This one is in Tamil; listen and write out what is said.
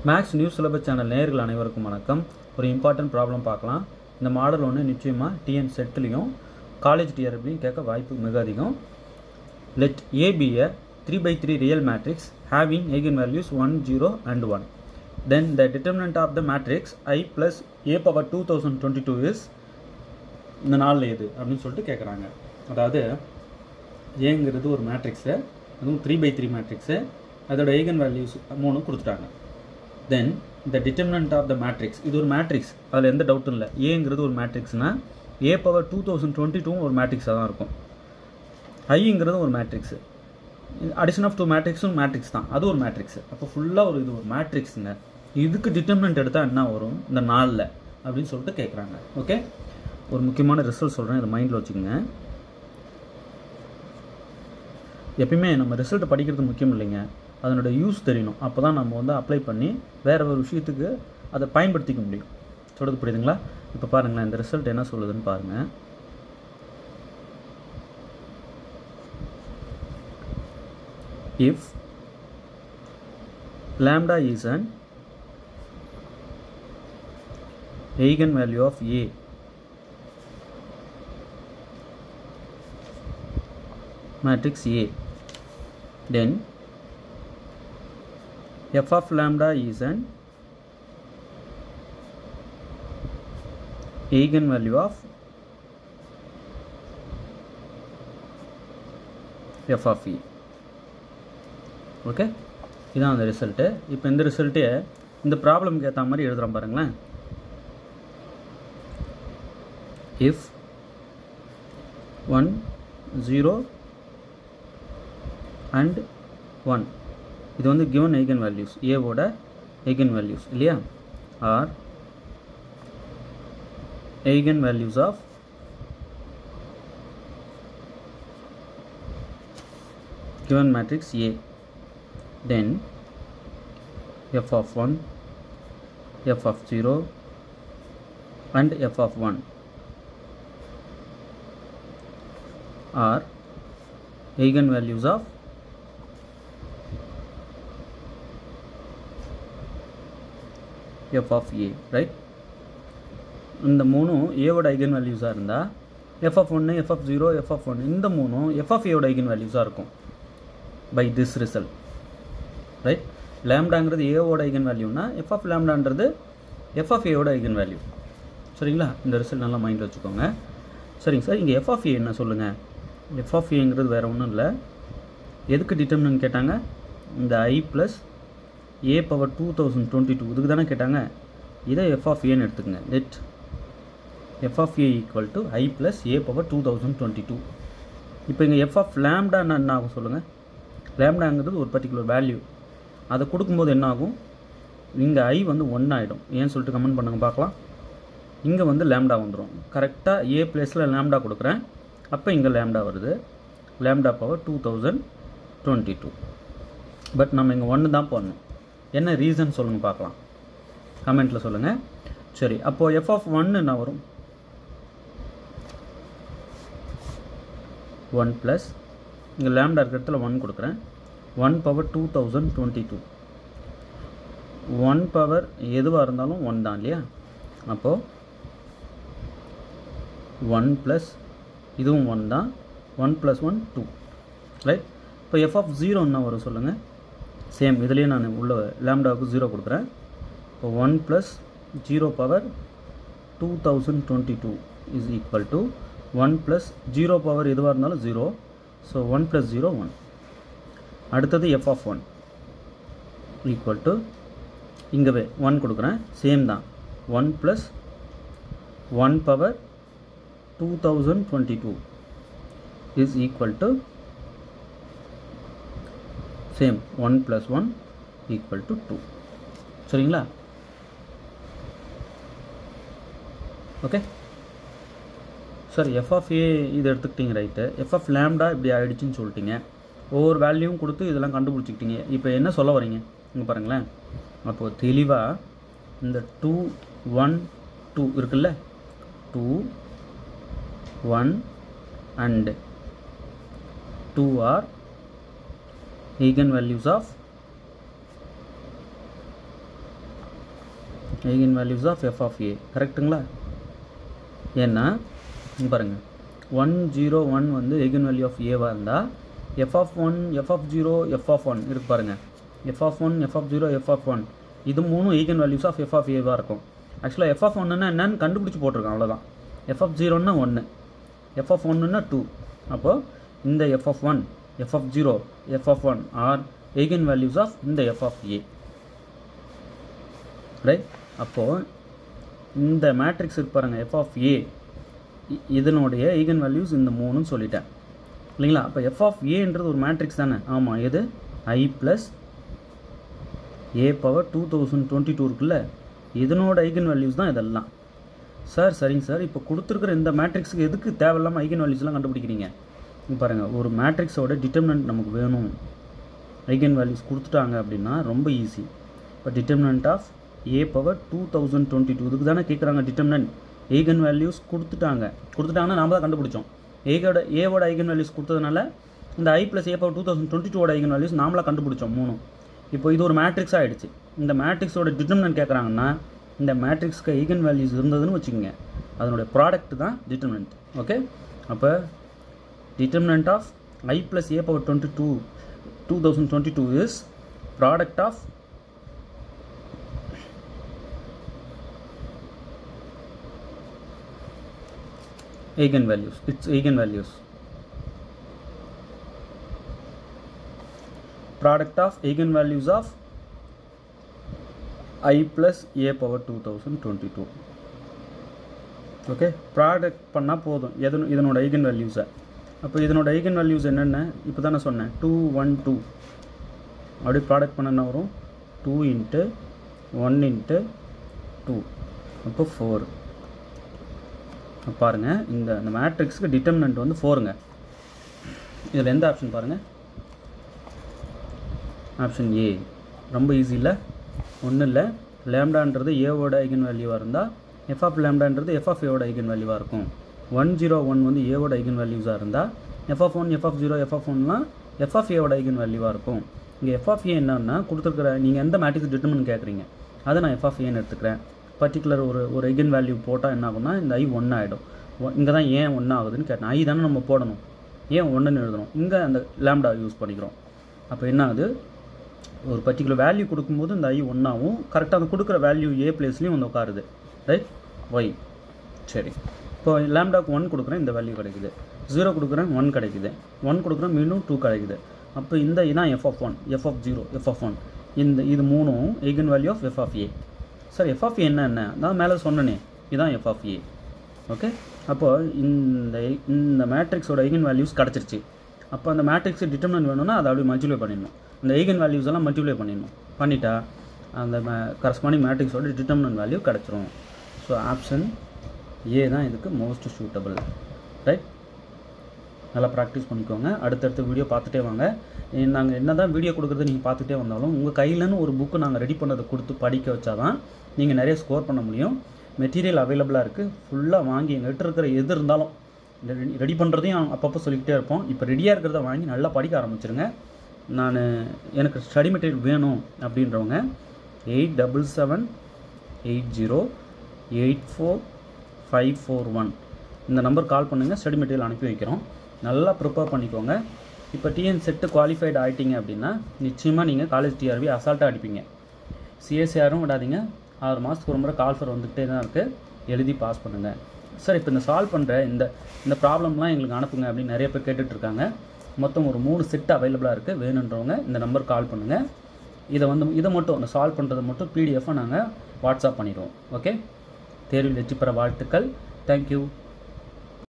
மேக்ஸ் நியூஸ் சிலபஸ் சேனல் நேயர்கள் அனைவருக்கும் வணக்கம் ஒரு இம்பார்ட்டன்ட் ப்ராப்ளம் பார்க்கலாம் இந்த மாடல் ஒன்று நிச்சயமாக டிஎன் செட்லையும் காலேஜ் டிஆர்பிலையும் கேட்க வாய்ப்பு மிக அதிகம் let A be a three by three real matrix having eigen values one zero and one then the determinant of the matrix I plus A power two thousand twenty two is இந்த நாளில் எது அப்படின்னு சொல்லிட்டு கேட்குறாங்க அதாவது ஏங்கிறது ஒரு மேட்ரிக்ஸு அதுவும் த்ரீ பை த்ரீ மேட்ரிக்ஸு அதோட eigen values மூணு கொடுத்துட்டாங்க தென் இந்த டிட்டர்மினன்ட் ஆஃப் த மேட்ரிக்ஸ் இது ஒரு மேட்ரிக்ஸ் அதில் எந்த டவுட்டும் இல்லை ஏங்கிறது ஒரு மேட்ரிக்ஸ்னால் A power two thousand twenty டூவும் ஒரு மேட்ரிக்ஸாக தான் இருக்கும் ஐங்கிறது ஒரு மேட்ரிக்ஸு அடிஷன் ஆஃப் டூ மேட்ரிக்ஸும் மேட்ரிக்ஸ் தான் அது ஒரு மேட்ரிக்ஸ் அப்போ ஃபுல்லாக ஒரு இது ஒரு மேட்ரிக்ஸுங்க இதுக்கு டிட்டர்மினன்ட் எடுத்தால் என்ன வரும் இந்த நாளில் அப்படின்னு சொல்லிட்டு கேட்குறாங்க ஓகே ஒரு முக்கியமான ரிசல்ட் சொல்கிறேன் இதை மைண்டில் வச்சுக்கோங்க எப்பயுமே நம்ம ரிசல்ட் படிக்கிறது முக்கியம் இல்லைங்க அதனோட யூஸ் தெரியணும் அப்போ தான் நம்ம வந்து அப்ளை பண்ணி வேறு ஒரு விஷயத்துக்கு அதை பயன்படுத்திக்க முடியும் சொல்கிறது புரியுதுங்களா இப்போ பாருங்களேன் இந்த ரிசல்ட் என்ன சொல்லுதுன்னு பாருங்கள் if lambda is an eigenvalue of a matrix A then f of lambda is an eigenvalue of f of E okay இதான் அந்த ரிசல்ட்டு இப்போ இந்த ரிசல்ட்டே இந்த ப்ராப்ளம்க்கு ஏற்ற மாதிரி எழுதுகிறோம் பாருங்களேன் if one zero and one இது வந்து கிவன் eigen வேல்யூஸ் ஏவோட eigen வேல்யூஸ் இல்லையா are eigen values of given matrix A then f of 1 f of 0 and f of 1 are eigenvalues of f of a right இந்த மூணும் ஏவோட ஐகன் வேல்யூஸாக இருந்தால் எஃப் ஆஃப் ஒன்று F of zero F of one இந்த மூணும் எஃப் ஆஃப் ஏவோட ஐகன் வேல்யூஸாக இருக்கும் பை திஸ் ரிசல்ட் ரைட் லேம்டாங்கிறது ஏவோட ஐகன் வேல்யூனா எஃப் ஆஃப் லேம்டான்றது எஃப் ஆஃப் ஏவோட ஐகன் வேல்யூ சரிங்களா இந்த ரிசல்ட் நல்லா மைண்டில் வச்சுக்கோங்க சரிங்க சார் இங்கே எஃப் ஆஃப் ஏ என்ன சொல்லுங்கள் எஃப் ஆஃப் ஏங்கிறது வேறு ஒன்றும் இல்லை எதுக்கு டிட்டர்மினன் கேட்டாங்க இந்த I plus A power two thousand twenty two இதுக்கு தானே கேட்டாங்க இதை எஃப் ஆஃப் ஏன்னு எடுத்துக்கங்க let F of A equal to I plus A power two thousand twenty two இப்போ இங்கே எஃப் ஆஃப் லேம்டான்னு என்ன ஆகும் சொல்லுங்கள் லேம்டாங்கிறது ஒரு பர்டிகுலர் வேல்யூ அதை கொடுக்கும்போது என்ன ஆகும் இங்கே ஐ வந்து ஒன் ஆகிடும் ஏன்னு சொல்லிட்டு கமெண்ட் பண்ணுங்க பார்க்கலாம் இங்கே வந்து லேம்டா வந்துடும் கரெக்டாக ஏ பிளேஸில் லேம்டா கொடுக்குறேன் அப்போ இங்கே லேம்டா வருது lambda power two thousand twenty two but நம்ம இங்கே ஒன்று தான் போடணும் என்ன ரீசன் சொல்லுங்கள் பார்க்கலாம் கமெண்ட்டில் சொல்லுங்கள் சரி அப்போது எஃப் ஆஃப் ஒன்று என்ன வரும் ஒன் ப்ளஸ் இங்கே லேம்டா இருக்கிற இடத்துல ஒன் கொடுக்குறேன் one power two thousand twenty two one power எதுவாக இருந்தாலும் ஒன் தான் இல்லையா அப்போது ஒன் ப்ளஸ் இதுவும் ஒன் தான் one plus one two right இப்போ எஃப் ஆஃப் ஜீரோ என்ன வரும் சொல்லுங்கள் சேம் இதுலேயே நான் உள்ள லேம்டாவுக்கு ஜீரோ கொடுக்குறேன் இப்போ one plus zero power two thousand twenty two is equal to one plus zero power எதுவாக இருந்தாலும் zero so one plus zero one அடுத்தது F of one equal to இங்கவே ஒன் கொடுக்குறேன் சேம் தான் one plus one power two thousand twenty two is equal to same one plus one equal to two சரிங்களா okay sir F of A இது எடுத்துக்கிட்டீங்க ரைட்டு எஃப் ஆஃப் லேம்டா இப்படி ஆகிடுச்சின்னு சொல்லிட்டீங்க ஒவ்வொரு வேல்யூவும் கொடுத்து இதெல்லாம் கண்டுபிடிச்சிக்கிட்டீங்க இப்போ என்ன சொல்ல வரீங்க இங்கே பாருங்களேன் அப்போது தெளிவாக இந்த டூ ஒன் டூ இருக்குல்ல two one and two are eigenvalues of eigen values of F of A கரெக்ட்டுங்களா ஏன்னா இங்க பாருங்க ஒன் ஜீரோ ஒன் வந்து ஐகன் வேல்யூ ஆஃப் ஏவாக இருந்தால் F of one F of zero F of one இருக்கு பாருங்க F of one F of zero F of one இது மூணும் eigen values of F of ஏவாக இருக்கும் ஆக்சுவலாக எஃப் ஆஃப் ஒன்றுனா என்னன்னு கண்டுபிடிச்சி போட்டிருக்கேன் அவ்வளோதான் எஃப் ஆஃப் ஜீரோன்னா ஒன்று எஃப் ஆஃப் ஒன்றுனா டூ அப்போது இந்த F of one F of zero F of one are eigen values of இந்த எஃப் ஆஃப் ஏ ரைட் அப்போது இந்த மேட்ரிக்ஸ் இருக்கு பாருங்க எஃப் ஆஃப் ஏ இதனுடைய ஈகன் வேல்யூஸ் இந்த மூணுன்னு சொல்லிட்டேன் இல்லைங்களா அப்போ எஃப் ஆஃப் ஏன்றது ஒரு மேட்ரிக்ஸ் தானே ஆமாம் எது I plus A power two thousand twenty two இருக்குல்ல இதனோட ஐகன் வேல்யூஸ் தான் இதெல்லாம் சார் சரிங்க சார் இப்போ கொடுத்துருக்குற இந்த மேட்ரிக்ஸுக்கு எதுக்கு தேவையில்லாமல் ஐகன் வேல்யூஸ்லாம் கண்டுபிடிக்கிறீங்க இங்க பாருங்கள் ஒரு மேட்ரிக்ஸோட டிட்டர்மினன்ட் நமக்கு வேணும் ஐகன் வேல்யூஸ் கொடுத்துட்டாங்க அப்படின்னா ரொம்ப ஈஸி இப்போ determinant of A power two thousand twenty two இதுக்கு தானே கேட்குறாங்க டிட்டர்மினன்ட் ஐகன் வேல்யூஸ் கொடுத்துட்டாங்க கொடுத்துட்டாங்கன்னா நாம தான் கண்டுபிடிச்சோம் ஏகோட ஏவோட ஐகன் வேல்யூஸ் கொடுத்ததுனால இந்த I plus A power two thousand twenty டூவோட ஐகன் வேல்யூஸ் நாமளாக கண்டுபிடிச்சோம் மூணும் இப்போ இது ஒரு மேட்ரிக்ஸ் ஆகிடுச்சு இந்த மேட்ரிக்ஸோட டிட்டர்மினன்ட் கேட்குறாங்கன்னா இந்த மேட்ரிக்ஸ்க்கு ஐகன் வேல்யூஸ் இருந்ததுன்னு வச்சுக்கோங்க அதனுடைய ப்ராடக்ட் தான் டிட்டர்மினன்ட் ஓகே அப்போ determinant of i plus a power 22 2022 is product of eigenvalues its eigenvalues product of eigenvalues of i plus a power 2022 okay product பண்ணால் போதும் எது இதனோட ஐகன் வேல்யூஸை அப்போ இதனோட ஐகன் வேல்யூஸ் என்னென்ன இப்போ தானே சொன்னேன் டூ ஒன் டூ அப்படியே ப்ராடக்ட் பண்ண என்ன வரும் two into one into two அப்போ ஃபோர் பாருங்கள் இந்த இந்த மேட்ரிக்ஸுக்கு டிட்டர்மினன்ட் வந்து ஃபோருங்க இதில் எந்த ஆப்ஷன் பாருங்கள் ஆப்ஷன் ஏ ரொம்ப ஈஸி இல்லை ஒன்றும் இல்லை லேம்டான்றது ஏவோட ஐகன் வேல்யூவாக இருந்தால் எஃப் ஆஃப் லேம்டான்றது எஃப் ஆஃப் ஏவோட ஐகன் வேல்யூவாக இருக்கும் ஒன் ஜீரோ ஒன் வந்து ஏவோட ஐகன் வேல்யூஸாக இருந்தால் F of one F of zero F of ஒன்லாம் எஃப் ஆஃப் ஏவோட ஐகன் வேல்யூவாக இருக்கும் இங்கே எஃப் ஆஃப் ஏ என்னன்னா கொடுத்துருக்குற நீங்கள் எந்த மேட்ரிக்ஸ் டிட்டர்மின் கேட்குறீங்க அதை நான் எஃப் ஆஃப் ஏன்னு எடுத்துக்கிறேன் பர்டிகுலர் ஒரு ஒரு ஐகன் வேல்யூ போட்டால் என்ன ஆகும்னா இந்த ஐ ஒன்று ஆகிடும் இங்கே தான் ஏன் ஒன்று ஆகுதுன்னு கேட்டேன் ஐ தானே நம்ம போடணும் ஏன் ஒன்றுன்னு எழுதணும் இங்கே அந்த லேம்டா யூஸ் பண்ணிக்கிறோம் அப்போ என்ன ஆகுது ஒரு பர்டிகுலர் வேல்யூ கொடுக்கும்போது இந்த ஐ ஒன்றாவும் கரெக்டாக அந்த கொடுக்குற வேல்யூ ஏ பிளேஸ்லேயும் வந்து உட்காருது ரைட் ஒய் சரி இப்போ லேம்டாக்கு ஒன் கொடுக்குறேன் இந்த வேல்யூ கிடைக்குது ஜீரோ கொடுக்குறேன் ஒன் கிடைக்குது ஒன் கொடுக்குறேன் மீண்டும் டூ கிடைக்குது அப்போ இந்த இதான் F of one F of zero F of one இந்த இது மூணும் eigen value of F of A sir F of A என்ன என்ன நான் மேலே சொன்னனே இதான் எஃப் ஆஃப் ஏ ஓகே அப்போ இந்த இந்த மேட்ரிக்ஸோட eigen வேல்யூஸ் கிடச்சிருச்சு அப்போ அந்த மேட்ரிக்ஸ் டிட்டர்மினன்ட் வேணும்னா அதை அப்படியே மல்டிப்ளை பண்ணிடணும் இந்த eigen வேல்யூஸ் எல்லாம் மல்டிப்ளை பண்ணிடணும் பண்ணிட்டா அந்த கரஸ்பாண்டிங் மேட்ரிக்ஸோட டிட்டர்மினன்ட் வேல்யூ கிடச்சிரும் ஸோ ஆப்ஷன் ஏ தான் இதுக்கு மோஸ்ட் சூட்டபிள் ரைட் நல்லா ப்ராக்டிஸ் பண்ணிக்கோங்க அடுத்தடுத்த வீடியோ பார்த்துட்டே வாங்க நாங்கள் என்ன தான் வீடியோ கொடுக்குறது நீங்கள் பார்த்துட்டே வந்தாலும் உங்கள் கையிலன்னு ஒரு புக்கு நாங்கள் ரெடி பண்ணதை கொடுத்து படிக்க வச்சா தான் நீங்கள் நிறைய ஸ்கோர் பண்ண முடியும் மெட்டீரியல் அவைலபிளாக இருக்குது ஃபுல்லாக வாங்கி எங்கள்கிட்ட இருக்கிற எது இருந்தாலும் ரெடி பண்ணுறதையும் அப்பப்போ சொல்லிக்கிட்டே இருப்போம் இப்போ ரெடியாக இருக்கிறத வாங்கி நல்லா படிக்க ஆரம்பிச்சிருங்க நான் எனக்கு ஸ்டடி மெட்டீரியல் வேணும் அப்படின்றவங்க eight double seven eight zero eight four five four one இந்த நம்பர் கால் பண்ணுங்கள் ஸ்டடி மெட்டீரியல் அனுப்பி வைக்கிறோம் நல்லா ப்ரிப்பேர் பண்ணிக்கோங்க இப்போ டிஎன் செட்டு குவாலிஃபைடு ஆகிட்டீங்க அப்படின்னா நிச்சயமாக நீங்கள் காலேஜ் டிஆர்பி அசால்ட்டாக அடிப்பீங்க சிஎஸ்ஆரும் விடாதீங்க ஆறு மாதத்துக்கு ஒரு முறை கால்ஃபர் வந்துகிட்டே தான் இருக்குது எழுதி பாஸ் பண்ணுங்கள் சார் இப்போ இந்த சால்வ் பண்ணுற இந்த இந்த ப்ராப்ளம்லாம் எங்களுக்கு அனுப்புங்க அப்படின்னு நிறைய பேர் கேட்டுட்ருக்காங்க மொத்தம் ஒரு மூணு செட் அவைலபிளாக இருக்குது வேணுன்றவங்க இந்த நம்பர் கால் பண்ணுங்கள் இதை வந்து இதை மட்டும் இந்த சால்வ் பண்ணுறதை மட்டும் பிடிஎஃபாக நாங்கள் வாட்ஸ்அப் பண்ணிடுவோம் ஓகே தேர்வில் வெற்றி பெற வாழ்த்துக்கள் தேங்க்யூ